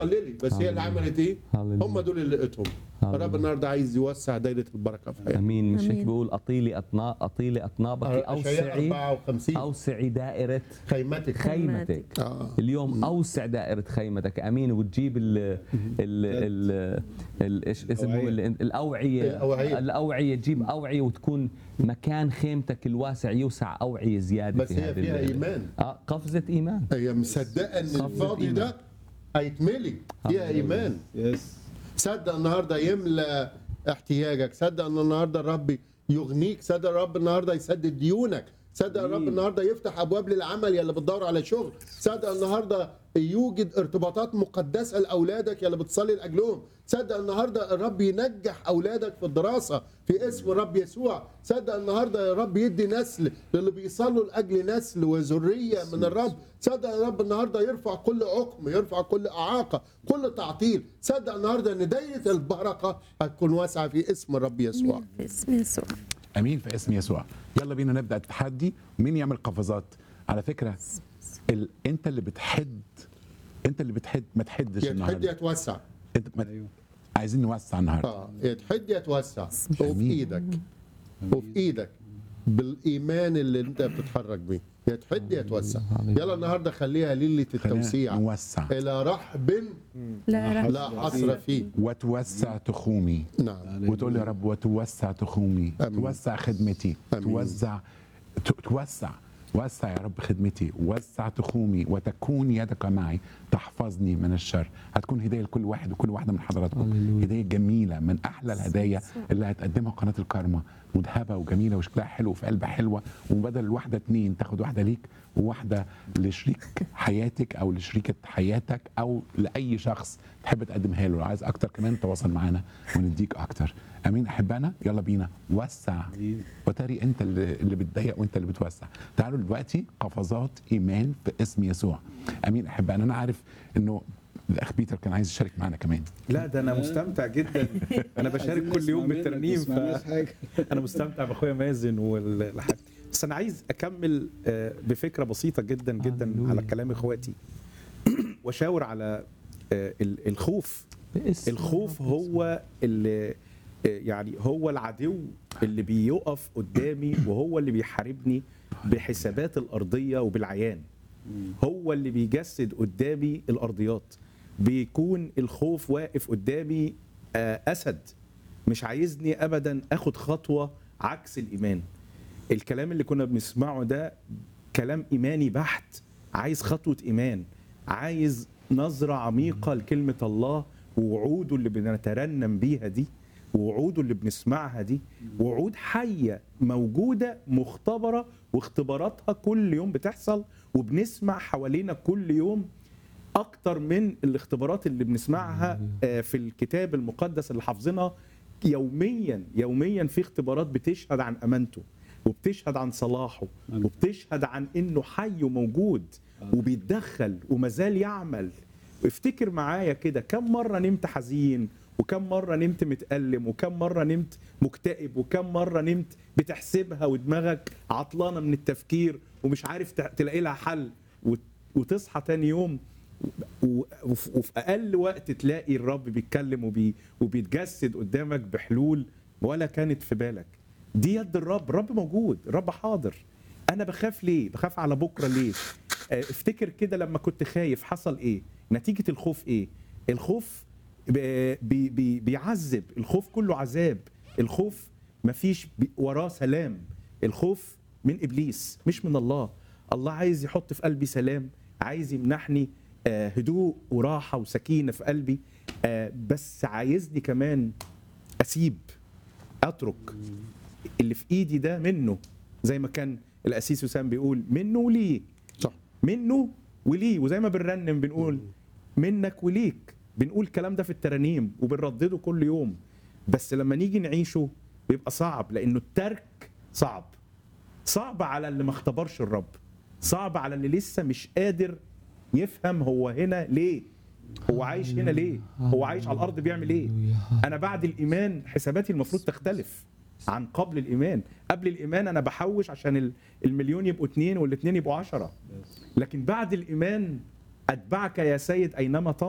قللي بس هي اللي عملت ايه؟ هللويا. هم دول اللي لقيتهم هللويا. الرب النهارده عايز يوسع دايره البركه في حياتك امين مش هيك أمين. بيقول اطيلي اطنا اطيلي اطنابك أشعياء اوسعي 54 اوسعي دائره خيمتك خيمتك آه. اليوم اوسع دائره خيمتك امين وتجيب ال ال ال ال ايش اسمه ال- الاوعيه الأوعية. الاوعيه تجيب اوعيه وتكون مكان خيمتك الواسع يوسع اوعيه زياده بس في هي هذه فيها ال- ايمان اه قفزه ايمان هي مصدقه ان صفة الفاضي إيمان. ده هيتملي فيها ايمان يس صدق النهارده يملى احتياجك صدق ان النهارده الرب يغنيك صدق الرب النهارده يسدد ديونك صدق الرب النهارده يفتح ابواب للعمل يلي بتدور على شغل صدق النهارده يوجد ارتباطات مقدسه لاولادك يلي بتصلي لاجلهم صدق النهارده الرب ينجح اولادك في الدراسه في اسم الرب يسوع صدق النهارده الرب يدي نسل للي بيصلوا لاجل نسل وذريه من الرب صدق الرب النهارده يرفع كل عقم يرفع كل اعاقه كل تعطيل صدق النهارده ان دايره البركه هتكون واسعه في اسم الرب يسوع في اسم يسوع امين في اسم يسوع يلا بينا نبدا التحدي مين يعمل قفزات على فكره ال... انت اللي بتحد انت اللي بتحد ما تحدش يا تحد النهارده يا توسع انت ما... عايزين نوسع النهارده اه يا تحد يا توسع وفي أمين. ايدك وفي ايدك بالايمان اللي انت بتتحرك بيه يا تحد يا توسع يلا النهارده خليها ليله خلينا التوسيع نوسع الى رحب لا رح لا حصر فيه وتوسع تخومي نعم وتقول يا رب وتوسع تخومي آمين. توسع خدمتي آمين. توسع ت- توسع وسع يا رب خدمتي وسع تخومي وتكون يدك معي تحفظني من الشر هتكون هديه لكل واحد وكل واحده من حضراتكم هللويا. هديه جميله من احلى الهدايا اللي هتقدمها قناه الكارما مذهبه وجميله وشكلها حلو وفي قلبها حلوه وبدل الواحده اتنين تاخد واحده ليك وواحده لشريك حياتك او لشريكه حياتك او لاي شخص تحب تقدمها له لو عايز اكتر كمان تواصل معانا ونديك اكتر امين احبائنا يلا بينا وسع وتاري انت اللي, اللي بتضيق وانت اللي بتوسع تعالوا دلوقتي قفزات ايمان في اسم يسوع امين احبائنا انا عارف انه الاخ بيتر كان عايز يشارك معنا كمان لا ده انا مستمتع جدا انا بشارك كل يوم بالترنيم ف... حاجه انا مستمتع باخويا مازن والحاجة بس انا عايز اكمل آه، بفكره بسيطه جدا جدا هللويا. على كلام اخواتي واشاور على آه، ال- الخوف باسم الخوف الرب هو اللي آه، يعني هو العدو اللي بيقف قدامي وهو اللي بيحاربني بحسابات الارضيه وبالعيان هو اللي بيجسد قدامي الارضيات بيكون الخوف واقف قدامي آه، اسد مش عايزني ابدا اخد خطوه عكس الايمان الكلام اللي كنا بنسمعه ده كلام ايماني بحت عايز خطوه ايمان عايز نظره عميقه لكلمه الله ووعوده اللي بنترنم بيها دي ووعوده اللي بنسمعها دي وعود حيه موجوده مختبره واختباراتها كل يوم بتحصل وبنسمع حوالينا كل يوم اكتر من الاختبارات اللي بنسمعها آه، في الكتاب المقدس اللي حافظينها يوميا يوميا في اختبارات بتشهد عن امانته وبتشهد عن صلاحه وبتشهد عن انه حي وموجود وبيتدخل ومازال يعمل افتكر معايا كده كم مره نمت حزين وكم مره نمت متألم وكم مره نمت مكتئب وكم مره نمت بتحسبها ودماغك عطلانه من التفكير ومش عارف ت- تلاقي لها حل وت- وتصحى تاني يوم و- وف- وفي اقل وقت تلاقي الرب بيتكلم وبي وبيتجسد قدامك بحلول ولا كانت في بالك دي يد الرب الرب موجود الرب حاضر انا بخاف ليه بخاف على بكره ليه آه، افتكر كده لما كنت خايف حصل ايه نتيجه الخوف ايه الخوف ب- بي بي بيعذب الخوف كله عذاب الخوف مفيش بي- وراه سلام الخوف من ابليس مش من الله الله عايز يحط في قلبي سلام عايز يمنحني آه، هدوء وراحه وسكينه في قلبي آه، بس عايزني كمان اسيب اترك اللي في ايدي ده منه زي ما كان الاسيس وسام بيقول منه وليه صح منه وليه وزي ما بنرنم بنقول منك وليك بنقول الكلام ده في الترانيم وبنردده كل يوم بس لما نيجي نعيشه بيبقى صعب لانه الترك صعب صعب على اللي ما اختبرش الرب صعب على اللي لسه مش قادر يفهم هو هنا ليه هو عايش هنا ليه هو عايش على الارض بيعمل ايه انا بعد الايمان حساباتي المفروض تختلف عن قبل الايمان قبل الايمان انا بحوش عشان ال- المليون يبقوا اتنين والاثنين يبقوا عشرة لكن بعد الايمان اتبعك يا سيد اينما